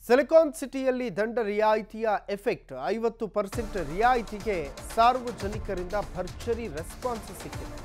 silicon ಸಿಟಿಯಲ್ಲಿ ದಂಡ ರಿಯಾಯಿತಿಯ effect ಐವತ್ತು ಪರ್ಸೆಂಟ್ ರಿಯಾಯಿತಿಗೆ ಸಾರ್ವಜನಿಕರಿಂದ ಭರ್ಜರಿ ರೆಸ್ಪಾನ್ಸ್ ಸಿಕ್ಕಿದೆ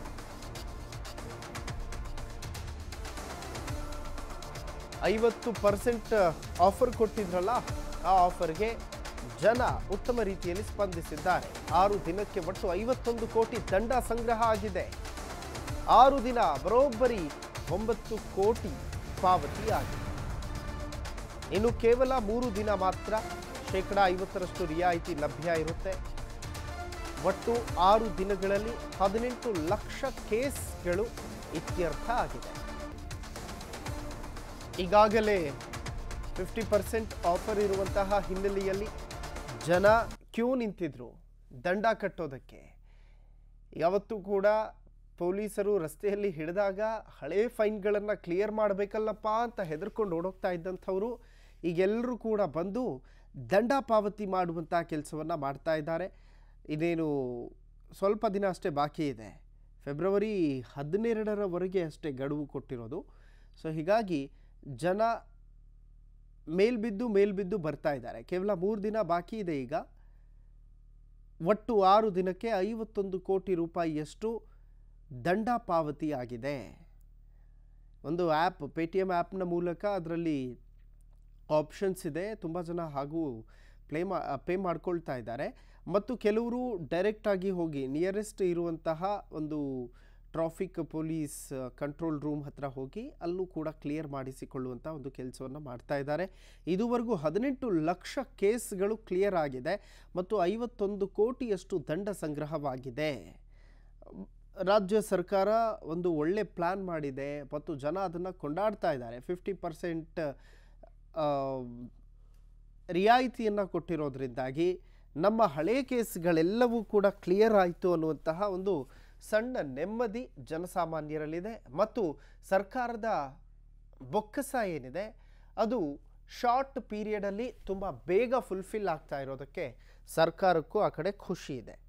ಐವತ್ತು ಪರ್ಸೆಂಟ್ ಆಫರ್ ಕೊಟ್ಟಿದ್ರಲ್ಲ ಆ ಆಫರ್ಗೆ ಜನ ಉತ್ತಮ ರೀತಿಯಲ್ಲಿ ಸ್ಪಂದಿಸಿದ್ದಾರೆ ಆರು ದಿನಕ್ಕೆ ಒಟ್ಟು ಐವತ್ತೊಂದು ಕೋಟಿ ದಂಡ ಸಂಗ್ರಹ ಆಗಿದೆ ಆರು ದಿನ ಬರೋಬ್ಬರಿ ಒಂಬತ್ತು ಕೋಟಿ ಪಾವತಿಯಾಗಿದೆ ಇನ್ನು ಕೇವಲ ಮೂರು ದಿನ ಮಾತ್ರ ಶೇಕಡ ಐವತ್ತರಷ್ಟು ರಿಯಾಯಿತಿ ಲಭ್ಯ ಇರುತ್ತೆ ಒಟ್ಟು ಆರು ದಿನಗಳಲ್ಲಿ ಹದಿನೆಂಟು ಲಕ್ಷ ಕೇಸ್ಗಳು ಇತ್ಯರ್ಥ ಆಗಿದೆ ಈಗಾಗಲೇ ಫಿಫ್ಟಿ ಪರ್ಸೆಂಟ್ ಆಫರ್ ಇರುವಂತಹ ಹಿನ್ನೆಲೆಯಲ್ಲಿ ಜನ ಕ್ಯೂ ನಿಂತಿದ್ರು ದಂಡ ಕಟ್ಟೋದಕ್ಕೆ ಯಾವತ್ತೂ ಕೂಡ ಪೊಲೀಸರು ರಸ್ತೆಯಲ್ಲಿ ಹಿಡಿದಾಗ ಹಳೆ ಫೈನ್ಗಳನ್ನು ಕ್ಲಿಯರ್ ಮಾಡಬೇಕಲ್ಲಪ್ಪ ಅಂತ ಹೆದರ್ಕೊಂಡು ಓಡೋಗ್ತಾ ಇದ್ದಂಥವರು ಈಗೆಲ್ಲರೂ ಕೂಡ ಬಂದು ದಂಡ ಪಾವತಿ ಮಾಡುವಂಥ ಕೆಲಸವನ್ನು ಮಾಡ್ತಾ ಇದ್ದಾರೆ ಇದೇನು ಸ್ವಲ್ಪ ದಿನ ಅಷ್ಟೇ ಬಾಕಿ ಇದೆ ಫೆಬ್ರವರಿ ಹದಿನೆರಡರವರೆಗೆ ಅಷ್ಟೇ ಗಡುವು ಕೊಟ್ಟಿರೋದು ಸೊ ಹೀಗಾಗಿ ಜನ ಮೇಲ್ಬಿದ್ದು ಮೇಲ್ಬಿದ್ದು ಬರ್ತಾ ಇದ್ದಾರೆ ಕೇವಲ ಮೂರು ದಿನ ಬಾಕಿ ಇದೆ ಈಗ ಒಟ್ಟು ಆರು ದಿನಕ್ಕೆ ಐವತ್ತೊಂದು ಕೋಟಿ ರೂಪಾಯಿಯಷ್ಟು ದಂಡ ಪಾವತಿಯಾಗಿದೆ ಒಂದು ಆ್ಯಪ್ ಪೇ ಟಿ ಎಮ್ ಆ್ಯಪ್ನ ಮೂಲಕ ಅದರಲ್ಲಿ ಆಪ್ಷನ್ಸ್ ಇದೆ ತುಂಬ ಜನ ಹಾಗೂ ಪ್ಲೇ ಮಾ ಪೇ ಮಾಡ್ಕೊಳ್ತಾ ಇದ್ದಾರೆ ಮತ್ತು ಕೆಲವರು ಡೈರೆಕ್ಟಾಗಿ ಹೋಗಿ ನಿಯರೆಸ್ಟ್ ಇರುವಂತಹ ಒಂದು ಟ್ರಾಫಿಕ್ ಪೊಲೀಸ್ ಕಂಟ್ರೋಲ್ ರೂಮ್ ಹತ್ರ ಹೋಗಿ ಅಲ್ಲೂ ಕೂಡ ಕ್ಲಿಯರ್ ಮಾಡಿಸಿಕೊಳ್ಳುವಂಥ ಒಂದು ಕೆಲಸವನ್ನು ಮಾಡ್ತಾ ಇದ್ದಾರೆ ಇದುವರೆಗೂ ಹದಿನೆಂಟು ಲಕ್ಷ ಕೇಸ್ಗಳು ಕ್ಲಿಯರ್ ಆಗಿದೆ ಮತ್ತು ಐವತ್ತೊಂದು ಕೋಟಿಯಷ್ಟು ದಂಡ ಸಂಗ್ರಹವಾಗಿದೆ ರಾಜ್ಯ ಸರ್ಕಾರ ಒಂದು ಒಳ್ಳೆ ಪ್ಲ್ಯಾನ್ ಮಾಡಿದೆ ಮತ್ತು ಜನ ಅದನ್ನು ಕೊಂಡಾಡ್ತಾ ಇದ್ದಾರೆ ಫಿಫ್ಟಿ ಪರ್ಸೆಂಟ್ ರಿಯಾಯಿತಿಯನ್ನು ಕೊಟ್ಟಿರೋದ್ರಿಂದಾಗಿ ನಮ್ಮ ಹಳೆ ಕೇಸ್ಗಳೆಲ್ಲವೂ ಕೂಡ ಕ್ಲಿಯರ್ ಆಯಿತು ಅನ್ನುವಂತಹ ಒಂದು ಸಣ್ಣ ನೆಮ್ಮದಿ ಜನಸಾಮಾನ್ಯರಲ್ಲಿದೆ ಮತ್ತು ಸರ್ಕಾರದ ಬೊಕ್ಕಸ ಏನಿದೆ ಅದು ಶಾರ್ಟ್ ಪೀರಿಯಡಲ್ಲಿ ತುಂಬ ಬೇಗ ಫುಲ್ಫಿಲ್ ಆಗ್ತಾ ಇರೋದಕ್ಕೆ ಸರ್ಕಾರಕ್ಕೂ ಆ ಕಡೆ ಖುಷಿ ಇದೆ